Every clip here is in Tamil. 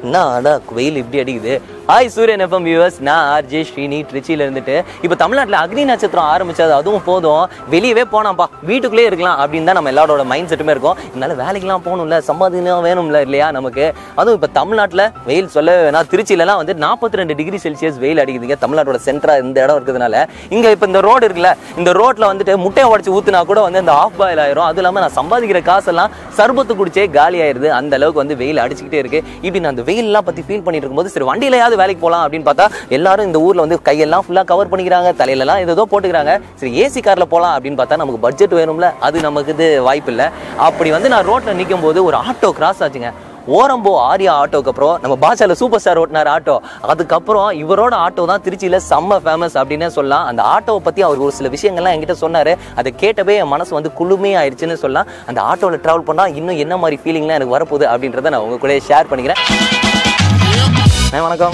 என்ன அடா வெயில் இப்படி அடிக்குது ஹாய் சூரியன் எஃப்எம் வியூவர்ஸ் நான் ஆர்ஜே ஸ்ரீனி திருச்சியில இருந்துட்டு இப்போ தமிழ்நாட்டில் அக்னி நட்சத்திரம் ஆரம்பிச்சது அதுவும் போதும் வெளியவே போனாம்ப்பா வீட்டுக்குள்ளே இருக்கலாம் அப்படின்னு தான் நம்ம எல்லாரோட மைண்ட் செட்டுமே இருக்கும் இதனால வேலைக்கெல்லாம் போகணும்ல சம்பாதிக்கலாம் வேணும்ல இல்லையா நமக்கு அதுவும் இப்போ தமிழ்நாட்டில் வெயில் சொல்லவே வேணாம் திருச்சியிலலாம் வந்து நாற்பத்தி ரெண்டு டிகிரி செல்சியஸ் வெயில் அடிக்குதுங்க தமிழ்நாட்டோட சென்டரா இந்த இடம் இருக்கிறதுனால இங்க இப்போ இந்த ரோடு இருக்குல்ல இந்த ரோட்ல வந்துட்டு முட்டையை உடச்சு ஊத்துனா கூட வந்து இந்த ஆஃப் பாயில் ஆயிரும் அது இல்லாமல் நான் சம்பாதிக்கிற காசெல்லாம் சர்பத்து குடிச்சே காலி ஆயிருது அந்த அளவுக்கு வந்து வெயில் அடிச்சுக்கிட்டே இருக்கு இப்படி நான் அந்த வெயிலெல்லாம் பத்தி ஃபீல் பண்ணிட்டு இருக்கும்போது சரி வண்டியிலயாவது வேலைக்கு போகலாம் அப்படின்னு பார்த்தா எல்லாரும் இந்த ஊர்ல வந்து கையெல்லாம் ஃபுல்லா கவர் பண்ணிக்கிறாங்க தலையிலலாம் ஏதோ போட்டுக்கிறாங்க சரி ஏசி கார்ல போகலாம் அப்படின்னு பார்த்தா நமக்கு பட்ஜெட் வேணும்ல அது நமக்கு இது வாய்ப்பு இல்லை அப்படி வந்து நான் ரோட்ல நிற்கும் போது ஒரு ஆட்டோ கிராஸ் ஆச்சுங்க ஓரம்போ ஆர்யா ஆட்டோக்கு அப்புறம் நம்ம பாஷால சூப்பர் ஸ்டார் ஓட்டினார் ஆட்டோ அதுக்கப்புறம் இவரோட ஆட்டோ தான் திருச்சியில செம்ம ஃபேமஸ் அப்படின்னே சொல்லலாம் அந்த ஆட்டோவை பத்தி அவர் ஒரு சில விஷயங்கள்லாம் என்கிட்ட சொன்னாரு அதை கேட்டவே என் மனசு வந்து குளுமே ஆயிடுச்சுன்னு சொல்லலாம் அந்த ஆட்டோவில் டிராவல் பண்ணா இன்னும் என்ன மாதிரி ஃபீலிங்லாம் எனக்கு வரப்போகுது அப்படின்றத நான் உங்க கூட ஷேர் பண்ணிக்கிறேன் அண்ணே, வணக்கம்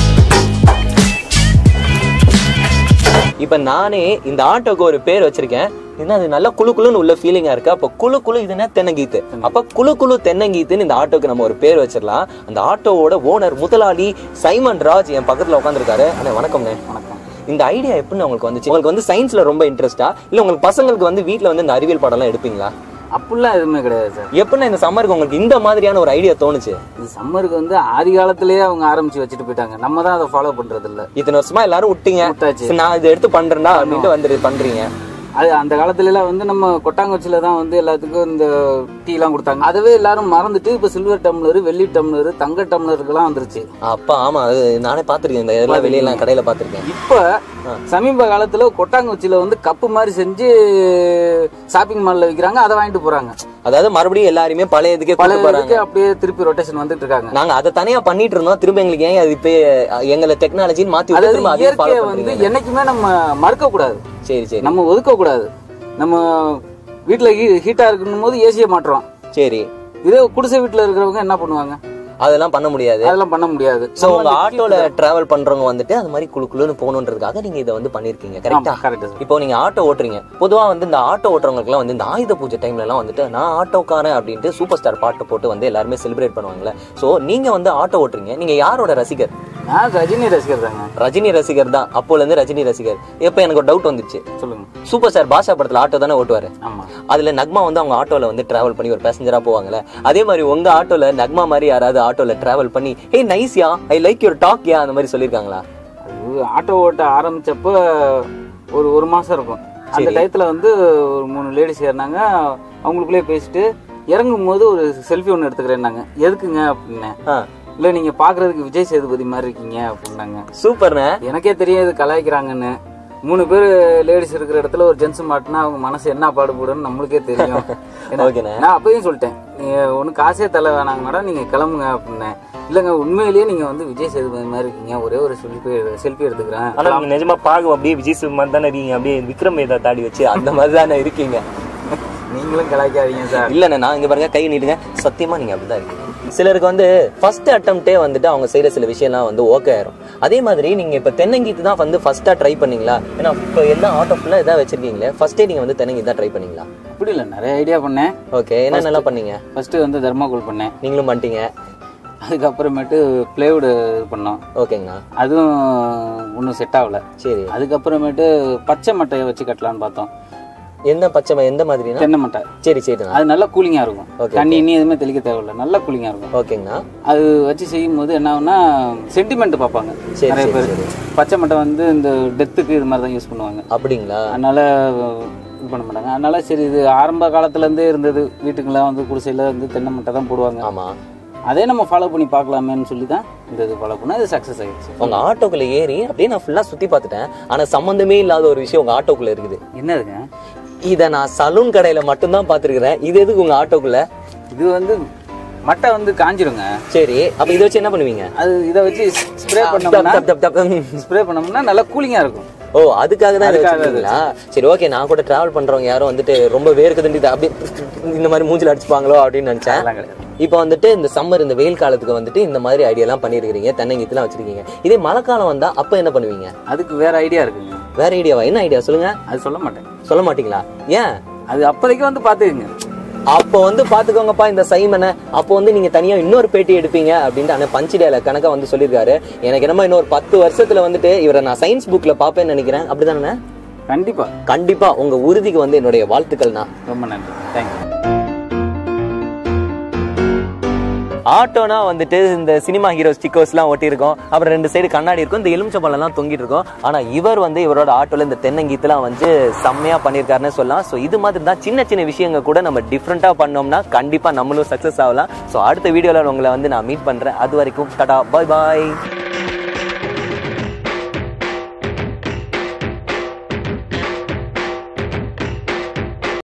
இப்போ நானே இந்த ஆட்டோக்கு ஒரு பேர் வச்சிருக்கேன் என்ன அது நல்ல குளு குளுன்னு உள்ள ஃபீலிங்கா இருக்கு அப்ப குளு குளு இதுனா தென்னங்கீத்து அப்ப குளு குளு தென்னங்கீத்துன்னு இந்த ஆட்டோக்கு நம்ம ஒரு பேர் வச்சிடலாம் அந்த ஆட்டோவோட ஓனர் முதலாளி சைமன் ராஜ் என் பக்கத்துல உட்காந்துருக்காரு அண்ணே வணக்கம்ண்ணே வணக்கம் இந்த ஐடியா எப்படின்னு உங்களுக்கு வந்துச்சு உங்களுக்கு வந்து சயின்ஸ்ல ரொம்ப இன்ட்ரெஸ்டா இல்ல உங்களுக்கு பசங்களுக்கு வந்து வீட்ல வந்து இந்த அறிவியல் பாடம்லாம் எடுப்பீங்களா அப்படிலாம் எதுவுமே கிடையாது சார் எப்படின்னா இந்த சம்மருக்கு உங்களுக்கு இந்த மாதிரியான ஒரு ஐடியா தோணுச்சு இது சம்மருக்கு வந்து ஆதி காலத்திலேயே அவங்க ஆரம்பிச்சு வச்சுட்டு போயிட்டாங்க நம்ம தான் அதை ஃபாலோ பண்றது இல்ல இத்தனை வருஷமா எல்லாரும் விட்டீங்க விட்டாச்சு. சரி, நான் இதை எடுத்து பண்றேன்டா அப்படின்ட்டு வந்து பண்றீங்க அது அந்த காலத்துல எல்லாம் வந்து நம்ம கொட்டாங்குச்சியில தான் வந்து எல்லாத்துக்கும் இந்த டீ எல்லாம் கொடுத்தாங்க அதவே எல்லாரும் மறந்துட்டு இப்ப சில்வர் டம்ளர் வெள்ளி டம்ளர் தங்க டம்ளருக்கெல்லாம் வந்துருச்சு அப்பா ஆமா அது நானே பாத்திருக்கேன் இந்த இதெல்லாம் வெளியெல்லாம் கடையில பாத்திருக்கேன் இப்ப சமீப காலத்துல கொட்டாங்குச்சியில வந்து கப்பு மாதிரி செஞ்சு ஷாப்பிங் மால்ல விக்கிறாங்க அதை வாங்கிட்டு போறாங்க அதாவது மறுபடியும் எல்லாருமே பழைய இதுக்கே பல கொண்டு போறாங்க இதுக்கு அப்படியே திருப்பி ரொட்டேஷன் வந்துட்டு இருக்காங்க நாங்க அதை தனியா பண்ணிட்டு இருந்தோம் திரும்ப எங்களுக்கு ஏன் அது இப்ப எங்களை டெக்னாலஜின்னு மாத்தி விட்டு அதாவது திரும்ப அதே இயற்கையை ஃபாலோ வந்து பண்றீங்க என்னைக்குமே நம்ம மறுக்க கூடாது சரி சரி நம்ம ஒதுக்க கூடாது நம்ம வீட்டுல ஹீட்டா இருக்கணும் போது ஏசியை மாட்டுறோம் சரி இதே குடிசை வீட்டுல இருக்கிறவங்க என்ன பண்ணுவாங்க அதெல்லாம் பண்ண முடியாது அதெல்லாம் பண்ண முடியாது சோ உங்க ஆட்டோல டிராவல் பண்றவங்க வந்துட்டு அது மாதிரி குளு குளுன்னு போகணுன்றதுக்காக நீங்க இதை வந்து பண்ணிருக்கீங்க கரெக்டா கரெக்ட் இப்போ நீங்க ஆட்டோ ஓட்டுறீங்க பொதுவா வந்து இந்த ஆட்டோ ஓட்டுறவங்களுக்குலாம் வந்து இந்த ஆயுத பூஜை டைம்ல எல்லாம் வந்துட்டு நான் ஆட்டோக்காரன் அப்படின்ட்டு சூப்பர் ஸ்டார் பாட்டு போட்டு வந்து எல்லாருமே செலிப்ரேட் பண்ணுவாங்கல்ல சோ நீங்க வந்து ஆட்டோ ஓட்டுறீங்க நீங்க யாரோட ரசிகர் நான் ரஜினி ரசிகர் தாங்க ரஜினி ரசிகர் தான் அப்போல இருந்து ரஜினி ரசிகர் இப்ப எனக்கு ஒரு டவுட் வந்துச்சு சொல்லுங்க சூப்பர் ஸ்டார் பாஷா படத்துல ஆட்டோ தானே ஓட்டுவாரு ஆமா அதுல நக்மா வந்து அவங்க ஆட்டோல வந்து டிராவல் பண்ணி ஒரு பேசஞ்சரா போவாங்கல்ல அதே மாதிரி உங்க ஆட்டோல நக்மா மாதிரி யாராவது ஆட்டோல டிராவல் பண்ணி ஹே நைஸ்யா I like your talk yeah அந்த மாதிரி சொல்லிருக்காங்களா அது ஆட்டோ ஓட்ட ஆரம்பிச்சப்ப ஒரு ஒரு மாசம் இருக்கும் அந்த டயத்துல வந்து ஒரு மூணு லேடிஸ் ஏறினாங்க அவங்களுக்குள்ளே பேசிட்டு இறங்கும் போது ஒரு செல்ஃபி ஒன்று எடுத்துக்கிறேன்னாங்க எதுக்குங்க அப்படின்னேன் இல்ல நீங்க பாக்குறதுக்கு விஜய் சேதுபதி மாதிரி இருக்கீங்க அப்படின்னாங்க சூப்பர்ண்ணே எனக்கே தெரியாது கலாய்க்கிறாங்கன்னு மூணு பேர் லேடிஸ் இருக்கிற இடத்துல ஒரு ஜென்ஸ் மாட்டினா அவங்க மனசு என்ன பாடுபடுன்னு நம்மளுக்கே தெரியும் ஏன்னா, ஓகேண்ணே. நான் அப்பயும் சொல்லிட்டேன் நீங்க ஒன்றும் காசே தலை வேணாங்க மேடம் நீங்க கிளம்புங்க அப்படின்னேன் இல்லைங்க உண்மையிலேயே நீங்க வந்து விஜய் சேதுபதி மாதிரி இருக்கீங்க ஒரே ஒரு செல்ஃபி செல்ஃபி எடுத்துக்கிறேன் ஆனா நீங்க நிஜமா பாக்க அப்படியே விஜய் சிவன் தானே இருக்கீங்க அப்படியே விக்ரம் வேதா தாடி வச்சு அந்த மாதிரி தானே இருக்கீங்க நீங்களும் கலாய்க்காதீங்க சார் இல்லண்ணே நான் இங்க பாருங்க கை நீட்டுங்க சத்தியமா நீங்க அப்படிதான் இருக்கீங்க சிலருக்கு வந்து ஃபர்ஸ்ட் அட்டம்ப்டே வந்துட்டு அவங்க செய்யற சில விஷயம்லாம் வந்து ஓகே ஆயிரும் அதே மாதிரி நீங்க இப்ப தென்னங்கீத்து தான் வந்து ஃபர்ஸ்டா ட்ரை பண்ணீங்களா ஏன்னா இப்போ எல்லாம் ஆட்டோ ஃபுல்லா இதான் வச்சிருக்கீங்களே ஃபர்ஸ்டே நீங்க வந்து தென்னங்கீத்து தான் ட்ரை பண்ணீங்களா அப்படி இல்லை நிறைய ஐடியா பண்ணேன் ஓகே என்னென்னலாம் பண்ணீங்க ஃபர்ஸ்ட் வந்து தர்மாகோல் பண்ணேன் நீங்களும் பண்ணிட்டீங்க அதுக்கப்புறமேட்டு பிளேவுட் இது பண்ணோம் ஓகேங்கண்ணா அதுவும் ஒன்றும் செட் ஆகல சரி அதுக்கப்புறமேட்டு பச்சை மட்டையை வச்சு கட்டலான்னு பார்த்தோம் என்ன பச்சை ம- எந்த மாதிரினா தென்னை மட்டை சரி சரிண்ணா அது நல்லா கூலிங்கா இருக்கும் Okay, தண்ணி இன்னி எதுவுமே தெளிக்க தேவையில்ல நல்லா கூலிங்கா இருக்கும் ஓகேங்கண்ணா அது வச்சு செய்யும் போது என்ன ஆகும்னா சென்டிமெண்ட் பார்ப்பாங்க சரி, நிறைய சரி, பேர் சரி. பச்சை மட்டை வந்து இந்த டெத்துக்கு இது மாதிரி தான் யூஸ் பண்ணுவாங்க அப்படிங்களா அதனால இது பண்ண மாட்டாங்க அதனால சரி இது ஆரம்ப காலத்துல இருந்தே இருந்தது வீட்டுக்கெல்லாம் வந்து குடிசையில வந்து தென்னை மட்டை தான் போடுவாங்க ஆமா அதே நம்ம ஃபாலோ பண்ணி பார்க்கலாமேன்னு சொல்லி தான் இந்த இது ஃபாலோ பண்ணா இது சக்ஸஸ் ஆயிடுச்சு உங்க ஆட்டோக்குள்ள ஏறி அப்படியே நான் ஃபுல்லா சுத்தி பார்த்துட்டேன் ஆனா சம்பந்தமே இல்லாத ஒரு விஷயம் உங்க ஆட்டோக்குள்ள இருக்குது என்னதுங்க இத நான் சலூன் கடையில மட்டும்தான் பார்த்திருக்கிறேன் இது எதுக்கு உங்க ஆட்டோக்குள்ள இது வந்து மட்டை வந்து காஞ்சிருங்க சரி அப்ப இதை வச்சு என்ன பண்ணுவீங்க அது இதை வச்சு ஸ்ப்ரே டப், பண்ணோம்னா டப், டப், டப். ஸ்ப்ரே பண்ணோம்னா நல்லா கூலிங்கா இருக்கும் ஓ அதுக்காக தான் இதை அதுக்காக வச்சிருக்கீங்களா சரி ஓகே நான் கூட டிராவல் பண்றவங்க யாரும் வந்துட்டு ரொம்ப வேர்க்குதுன்னு இதை அப்படியே இந்த மாதிரி மூஞ்சில அடிச்சுப்பாங்களோ அப்படின்னு நினைச்சேன் அதெல்லாம் கிடையாது இப்போ வந்துட்டு இந்த சம்மர் இந்த வெயில் காலத்துக்கு வந்துட்டு இந்த மாதிரி ஐடியாலாம் பண்ணிருக்கீங்க தென்னங்கீத்துலாம் வச்சிருக்கீங்க இதே மழை காலம் வந்தா அப்ப என்ன பண்ணுவீங்க அதுக்கு வேற ஐடியா இருக்குங்க வேற ஐடியாவா என்ன ஐடியா சொல்லுங்க அது சொல்ல மாட்டேன் சொல்ல மாட்டீங்களா ஏன் அது அப்போதைக்கு வந்து பாத்துக்கங்க அப்போ வந்து பாத்துக்கோங்கப்பா இந்த சைமனை அப்போ வந்து நீங்க தனியா இன்னொரு பேட்டி எடுப்பீங்க அப்படின்ட்டு அண்ணன் பஞ்சிடையில கணக்கா வந்து சொல்லியிருக்காரு எனக்கு என்னமோ இன்னொரு பத்து வருஷத்துல வந்துட்டு இவரை நான் சயின்ஸ் புக்ல பாப்பேன்னு நினைக்கிறேன் அப்படிதானே கண்டிப்பா கண்டிப்பா உங்க உறுதிக்கு வந்து என்னுடைய வாழ்த்துக்கள்னா ரொம்ப நன்றி தேங்க்யூ ஆட்டோனா வந்துட்டு இந்த சினிமா ஹீரோ ஸ்டிக்கர்ஸ்லாம் ஒட்டியிருக்கோம் அப்புறம் ரெண்டு சைடு கண்ணாடி இருக்கும் இந்த எலுமிச்சம்பழம்லாம் தொங்கிட்டு இருக்கும் ஆனா இவர் வந்து இவரோட ஆட்டோல இந்த தென்னங்கீத்துலாம் வந்து செம்மையா பண்ணியிருக்காருன்னு சொல்லலாம் ஸோ இது மாதிரி தான் சின்ன சின்ன விஷயங்கள் கூட நம்ம டிஃப்ரெண்டா பண்ணோம்னா கண்டிப்பா நம்மளும் சக்ஸஸ் ஆகலாம் ஸோ அடுத்த வீடியோல உங்களை வந்து நான் மீட் பண்றேன் அது வரைக்கும் டாடா பாய் பாய்